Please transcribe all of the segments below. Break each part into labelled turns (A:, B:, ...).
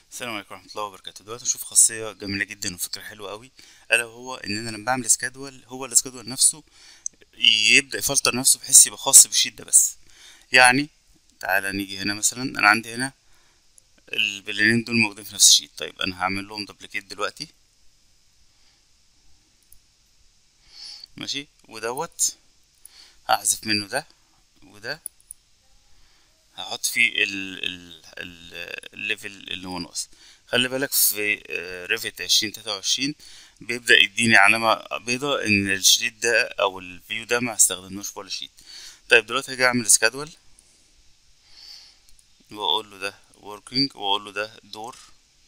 A: السلام عليكم ورحمة الله وبركاته دلوقتي نشوف خاصية جميلة جدا وفكرة حلوة قوي ألا وهو إن أنا لما بعمل سكادول هو السكادول نفسه يبدأ يفلتر نفسه بحيث يبقى خاص بالشيت ده بس يعني تعالى نيجي هنا مثلا أنا عندي هنا البلانين دول موجودين في نفس الشيت طيب أنا هعمل لهم دبليكيت دلوقتي ماشي ودوت هحذف منه ده وده هحط فيه ال ال ال الليفل اللي هو ناقص خلي بالك في ريفت عشرين تلاتة وعشرين بيبدأ يديني علامة بيضة إن الشريط ده أو الفيو ده ما استخدمناش في ولا شيت طيب دلوقتي هاجي أعمل سكادول وأقول له ده working وأقول له ده دور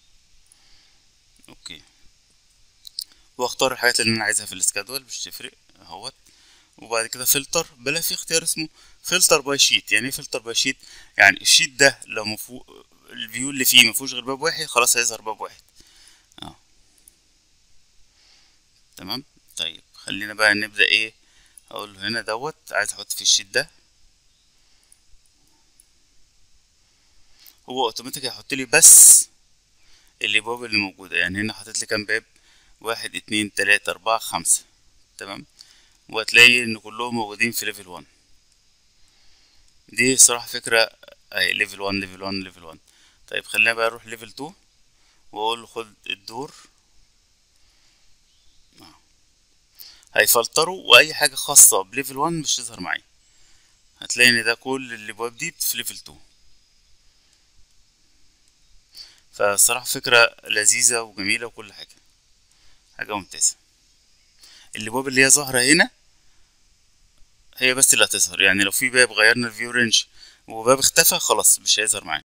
A: أوكي واختار الحاجات اللي أنا عايزها في السكادول مش تفرق اهوت وبعد كده فلتر بلا في اختيار اسمه فلتر باي شيت يعني ايه فلتر باي شيت يعني الشيت ده لو مفهو الفيو اللي فيه مفيهوش غير باب واحد خلاص هيظهر باب واحد اه تمام طيب خلينا بقى نبدأ ايه اقول له هنا دوت عايز احط في الشيت ده هو اوتوماتيك هيحط لي بس الابواب اللي موجوده يعني هنا حاطط لي كام باب واحد اتنين تلاتة اربعة خمسة تمام وهتلاقي ان كلهم موجودين في ليفل 1 دي صراحة فكرة اهي ليفل 1 ليفل 1 ليفل 1 طيب خلينا بقى نروح ليفل 2 واقول له خد الدور هيفلتروا واي حاجة خاصة بليفل 1 مش تظهر معايا هتلاقي ان ده كل الابواب دي في ليفل 2 فصراحة فكرة لذيذة وجميلة وكل حاجة حاجة ممتازة الابواب اللي هي ظاهرة هنا هي بس اللي هتظهر يعني لو في باب غيرنا الفيو رينج وباب اختفى خلاص مش هيظهر معانا